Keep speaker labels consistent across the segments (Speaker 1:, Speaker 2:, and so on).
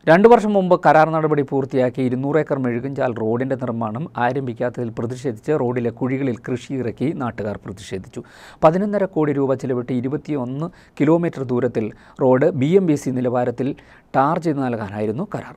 Speaker 1: രണ്ടു വർഷം മുമ്പ് കരാർ നടപടി പൂർത്തിയാക്കി ഇരുന്നൂറ് ഏക്കർ മെഴുകുംചാൽ റോഡിന്റെ നിർമ്മാണം ആരംഭിക്കാത്തതിൽ പ്രതിഷേധിച്ച് റോഡിലെ കുഴികളിൽ കൃഷി ഇറക്കി നാട്ടുകാർ പ്രതിഷേധിച്ചു പതിനൊന്നര കോടി രൂപ ചിലവിട്ട് ഇരുപത്തിയൊന്ന് കിലോമീറ്റർ ദൂരത്തിൽ road B M B C നിലവാരത്തിൽ ടാർ ചെയ്ത് നൽകാനായിരുന്നു കരാർ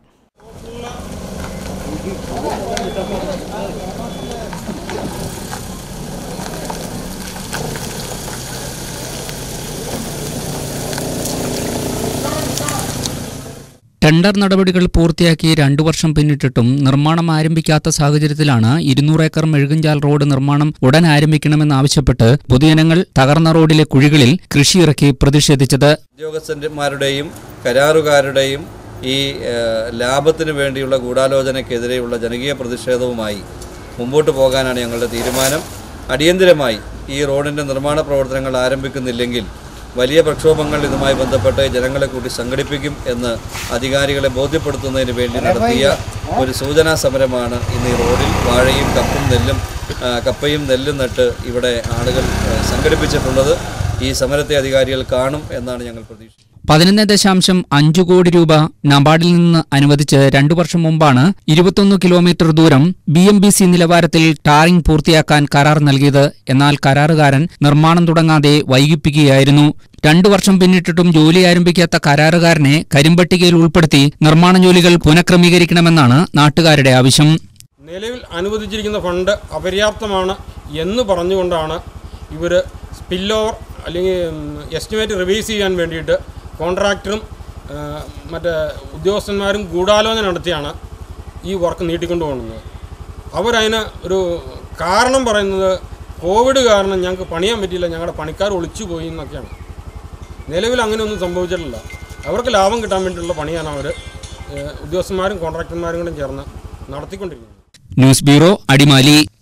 Speaker 1: ടെൻഡർ നടപടികൾ പൂർത്തിയാക്കി രണ്ടു വർഷം പിന്നിട്ടിട്ടും നിർമ്മാണം ആരംഭിക്കാത്ത സാഹചര്യത്തിലാണ് ഇരുന്നൂറ് ഏക്കർ മെഴുകുംചാൽ റോഡ് നിർമ്മാണം ഉടൻ ആരംഭിക്കണമെന്നാവശ്യപ്പെട്ട് പൊതുജനങ്ങൾ തകർന്ന റോഡിലെ കുഴികളിൽ കൃഷിയിറക്കി പ്രതിഷേധിച്ചത്
Speaker 2: ഉദ്യോഗസ്ഥന്മാരുടെയും കരാറുകാരുടെയും ഈ ഏഹ്, ലാഭത്തിന് വേണ്ടിയുള്ള ഗൂഢാലോചനയ്ക്കെതിരെയുള്ള ജനകീയ പ്രതിഷേധവുമായി മുമ്പോട്ട് പോകാനാണ് ഞങ്ങളുടെ തീരുമാനം അടിയന്തിരമായി ഈ റോഡിൻ്റെ നിർമ്മാണ പ്രവർത്തനങ്ങൾ ആരംഭിക്കുന്നില്ലെങ്കിൽ വലിയ പ്രക്ഷോഭങ്ങൾ ഇതുമായി ബന്ധപ്പെട്ട് ജനങ്ങളെ കൂട്ടി സംഘടിപ്പിക്കും എന്ന് അധികാരികളെ ബോധ്യപ്പെടുത്തുന്നതിന് വേണ്ടി നടത്തിയ ഒരു സൂചനാ സമരമാണ് ഇന്ന് ഈ റോഡിൽ വാഴയും കപ്പും നെല്ലും ആ, കപ്പയും നെല്ലും നട്ട് ഇവിടെ ആളുകൾ ആ, സംഘടിപ്പിച്ചിട്ടുള്ളത് ഈ സമരത്തെ അധികാരികൾ കാണും എന്നാണ് ഞങ്ങൾ പ്രതീക്ഷിക്കുന്നത്
Speaker 1: പതിനൊന്ന് ദശാംശം അഞ്ചു കോടി രൂപ നബാർഡിൽ നിന്ന് അനുവദിച്ച് രണ്ടു വർഷം മുമ്പാണ് ഇരുപത്തൊന്ന് കിലോമീറ്റർ ദൂരം ബി എം ബി സി നിലവാരത്തിൽ ടാറിംഗ് പൂർത്തിയാക്കാൻ കരാർ നൽകിയത് എന്നാൽ കരാറുകാരൻ നിർമ്മാണം തുടങ്ങാതെ വൈകിപ്പിക്കുകയായിരുന്നു രണ്ടു വർഷം പിന്നിട്ടിട്ടും ജോലി ആരംഭിക്കാത്ത കരാറുകാരനെ കരിമ്പട്ടികയിൽ ഉൾപ്പെടുത്തി നിർമ്മാണ ജോലികൾ പുനഃക്രമീകരിക്കണമെന്നാണ് നാട്ടുകാരുടെ ആവശ്യം
Speaker 3: നിലവിൽ അനുവദിച്ചിരിക്കുന്ന ഫണ്ട് അപര്യാപ്തമാണ് എന്ന് പറഞ്ഞുകൊണ്ടാണ് ഇവർ സ്പില്ലോവർ അല്ലെങ്കിൽ എസ്റ്റിമേറ്റ് റിവൈസ് ചെയ്യാൻ വേണ്ടിയിട്ട് കോൺട്രാക്ടറും ആ, മറ്റേ ഉദ്യോഗസ്ഥന്മാരും ഗൂഢാലോചന നടത്തിയാണ് ഈ വർക്ക് നീട്ടിക്കൊണ്ടു പോകുന്നത് അവരതിന് ഒരു കാരണം പറയുന്നത് കോവിഡ് കാരണം ഞങ്ങൾക്ക് പണിയാൻ പറ്റിയില്ല ഞങ്ങളുടെ പണിക്കാർ ഒളിച്ചു പോയി എന്നൊക്കെയാണ് നിലവിൽ അങ്ങനെയൊന്നും സംഭവിച്ചിട്ടില്ല അവർക്ക് ലാഭം കിട്ടാൻ വേണ്ടിയിട്ടുള്ള പണിയാണ് അവർ ഉദ്യോഗസ്ഥന്മാരും കോൺട്രാക്ടർമാരും കൂടെ ചേർന്ന് നടത്തിക്കൊണ്ടിരിക്കുന്നത്
Speaker 1: ന്യൂസ് ബ്യൂറോ അടിമാലി